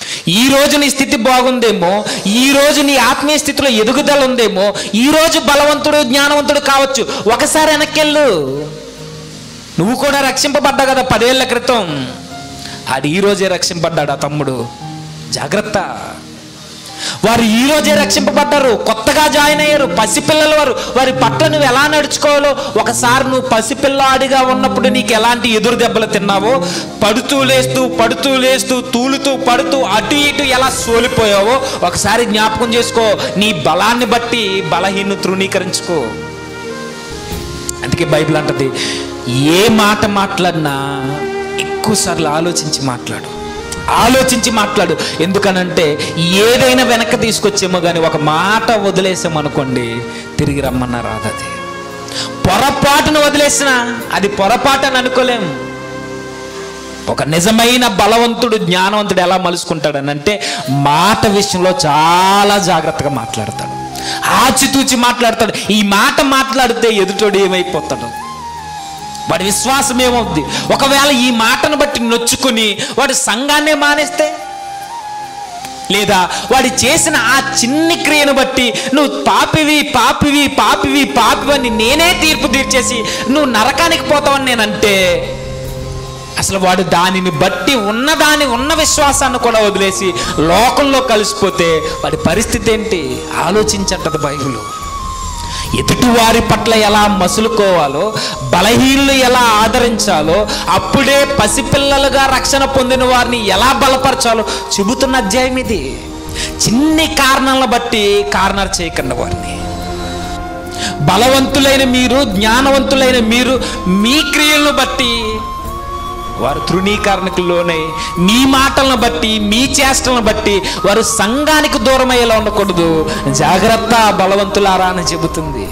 ఈ రోజు నీ స్థితి బాగుందేమో ఈ రోజు నీ ఆత్మీయ స్థితిలో ఎదుగుదల ఉందేమో ఈ రోజు బలవంతుడు జ్ఞానవంతుడు కావచ్చు ఒకసారి వెనక్కెళ్ళు నువ్వు కూడా రక్షింపబడ్డా కదా పదేళ్ల క్రితం ఆడు ఈ రోజే రక్షింపడ్డాడు ఆ తమ్ముడు జాగ్రత్త వారు ఈ రోజే రక్షింపబడ్డారు కొత్తగా జాయిన్ అయ్యారు పసిపిల్లలు వారు వారి పట్ల నువ్వు ఎలా నడుచుకోవాలో ఒకసారి నువ్వు పసిపిల్లాడిగా ఉన్నప్పుడు నీకు ఎలాంటి ఎదురు దెబ్బలు తిన్నావో పడుతూ లేస్తూ పడుతూ లేస్తూ తూలుతూ పడుతూ అటు ఇటు ఎలా సోలిపోయావో ఒకసారి జ్ఞాపకం చేసుకో నీ బలాన్ని బట్టి బలహీన తృణీకరించుకో అందుకే బైబిల్ అంటది ఏ మాట మాట్లాడినా ఎక్కువసార్లు ఆలోచించి మాట్లాడు ఆలోచించి మాట్లాడు ఎందుకనంటే ఏదైనా వెనక్కి తీసుకొచ్చేమో కానీ ఒక మాట వదిలేసామనుకోండి తిరిగి రమ్మన్న రాదది పొరపాటును వదిలేసిన అది పొరపాటు అని అనుకోలేం ఒక నిజమైన బలవంతుడు జ్ఞానవంతుడు ఎలా మలుసుకుంటాడనంటే మాట విషయంలో చాలా జాగ్రత్తగా మాట్లాడతాడు ఆచితూచి మాట్లాడతాడు ఈ మాట మాట్లాడితే ఎదుటోడు ఏమైపోతాడు వాడి విశ్వాసం ఏమవుద్ది ఒకవేళ ఈ మాటను బట్టి నొచ్చుకుని వాడు సంఘాన్నే మానేస్తే లేదా వాడు చేసిన ఆ చిన్ని క్రియను బట్టి నువ్వు పాపివి పాపివి పాపివి పాపివని నేనే తీర్పు తీర్చేసి నువ్వు నరకానికి పోతావని నేనంటే అసలు వాడు దానిని బట్టి ఉన్నదాని ఉన్న విశ్వాసాన్ని కూడా వదిలేసి లోకంలో కలిసిపోతే వాడి పరిస్థితి ఏంటి ఆలోచించంటది బైబిల్ ఎదుటి వారి పట్ల ఎలా మసులుకోవాలో బలహీనలు ఎలా ఆదరించాలో అప్పుడే పసిపిల్లలుగా రక్షణ పొందిన వారిని ఎలా బలపరచాలో చెబుతున్న అధ్యాయం ఇది చిన్ని కారణాలను బట్టి కారణాలు చేయకండి వారిని బలవంతులైన మీరు జ్ఞానవంతులైన మీరు మీ క్రియలను బట్టి వారు తృణీకరణకు లోనై మీ మాటలను బట్టి మీ చేష్టలను బట్టి వారు సంఘానికి దూరం అయ్యేలా ఉండకూడదు జాగ్రత్త బలవంతులారా అని చెబుతుంది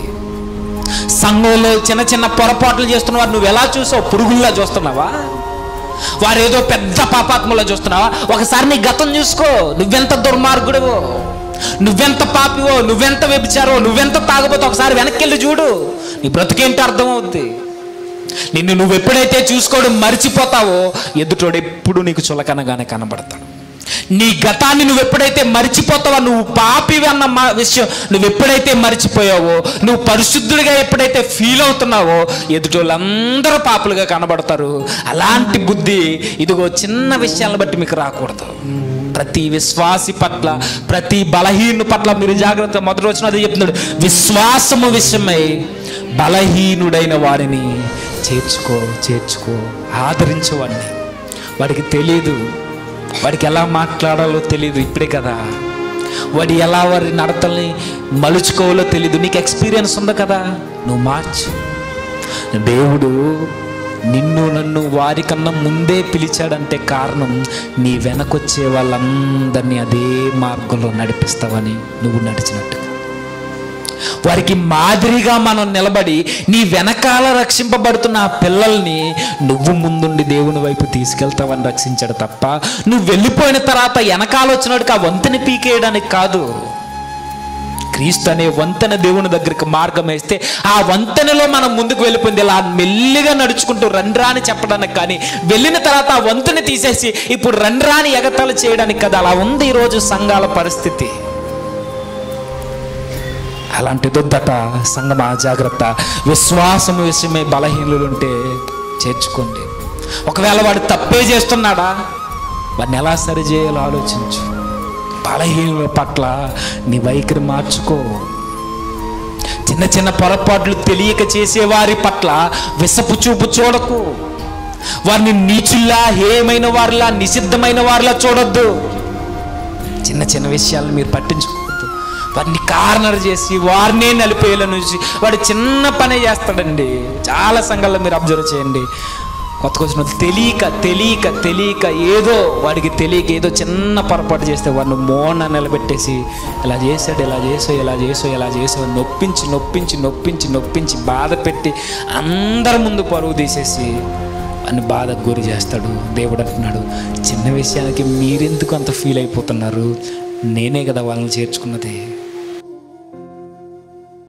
సంఘంలో చిన్న చిన్న పొరపాట్లు చేస్తున్న వారు నువ్వు ఎలా చూసావు పురుగుల్లా చూస్తున్నావా వారు ఏదో పెద్ద పాపాత్మలో చూస్తున్నావా ఒకసారి నీ గతం చూసుకో నువ్వెంత దుర్మార్గుడివో నువ్వెంత పాపివో నువ్వెంత వ్యభిచారో నువ్వెంత తాగబోతో ఒకసారి వెనక్కి వెళ్ళి చూడు నీ బ్రతికేంటి అర్థమవుద్ది నిన్ను నువ్వు ఎప్పుడైతే చూసుకోవడం మర్చిపోతావో ఎదుటోడు ఎప్పుడు నీకు చులకనగానే కనబడతాడు నీ గతాన్ని నువ్వు ఎప్పుడైతే మర్చిపోతావో నువ్వు పాపివి అన్న మా- విషయం నువ్వు ఎప్పుడైతే మర్చిపోయావో నువ్వు పరిశుద్ధుడిగా ఎప్పుడైతే ఫీల్ అవుతున్నావో ఎదుటోళ్ళందరూ పాపులుగా కనబడతారు అలాంటి బుద్ధి ఇదిగో చిన్న విషయాలను బట్టి మీకు రాకూడదు ప్రతి విశ్వాసి పట్ల ప్రతి బలహీను పట్ల మీరు జాగ్రత్త మొదటి వచ్చిన అది చెప్తున్నాడు విశ్వాసము విషయమై బలహీనుడైన వారిని చేర్చుకో చేర్చుకో ఆదరించవాడిని వాడికి తెలియదు వాడికి ఎలా మాట్లాడాలో తెలియదు ఇప్పుడే కదా వాడు ఎలా వారి నడతల్ని మలుచుకోవాలో తెలియదు నీకు ఎక్స్పీరియన్స్ ఉంది కదా నువ్వు మార్చు దేవుడు నిన్ను నన్ను వారికన్నా ముందే పిలిచాడంటే కారణం నీ వెనకొచ్చే వాళ్ళందరినీ అదే మార్గంలో నడిపిస్తావని నువ్వు నడిచినట్టుగా వారికి మాదిరిగా మనం నిలబడి నీ వెనకాల రక్షింపబడుతున్న ఆ పిల్లల్ని నువ్వు ముందుండి దేవుని వైపు తీసుకెళ్తావని రక్షించాడు తప్ప నువ్వు వెళ్ళిపోయిన తర్వాత వెనకాల వచ్చినట్టుగా ఆ వంతెని పీకేయడానికి కాదు క్రీస్తు అనే వంతెన దేవుని దగ్గరికి మార్గం వేస్తే ఆ వంతెనలో మనం ముందుకు వెళ్ళిపోయింది ఇలా మెల్లిగా నడుచుకుంటూ రండ్రా అని చెప్పడానికి కానీ వెళ్ళిన తర్వాత ఆ వంతెన తీసేసి ఇప్పుడు రండ్రా అని ఎగతాళి చేయడానికి కదా అలా ఉంది ఈరోజు సంఘాల పరిస్థితి అలాంటిదొద్దట సంగమా జాగ్రత్త విశ్వాసము విషయమై బలహీనులు ఉంటే చేర్చుకోండి ఒకవేళ వాడు తప్పే చేస్తున్నాడా వాడిని ఎలా సరి చేయాలో ఆలోచించు బలహీనుల పట్ల నీ వైఖరి మార్చుకో చిన్న చిన్న పొరపాట్లు తెలియక చేసే వారి పట్ల విసపు చూపు చూడకు వారిని నీచుల్లా హేయమైన వారిలా నిషిద్ధమైన వారిలా చూడొద్దు చిన్న చిన్న విషయాలు మీరు పట్టించుకోవద్దు వారిని కార్నర్ చేసి వారినే నలిపేయాల నుంచి వాడు చిన్న పనే చేస్తాడండి చాలా సంఘాల్లో మీరు అబ్జర్వ్ చేయండి కొత్త వచ్చిన తెలియక తెలియక తెలియక ఏదో వాడికి తెలియక ఏదో చిన్న పొరపాటు చేస్తే వాడిని మోన నిలబెట్టేసి ఇలా చేశాడు ఇలా చేసావు ఇలా చేసావు ఇలా చేసావు అని నొప్పించి నొప్పించి నొప్పించి నొప్పించి బాధ పెట్టి అందరి ముందు పరువు తీసేసి అని బాధకు గురి చేస్తాడు దేవుడు అంటున్నాడు చిన్న విషయానికి మీరెందుకు అంత ఫీల్ అయిపోతున్నారు నేనే కదా వాళ్ళని చేర్చుకున్నది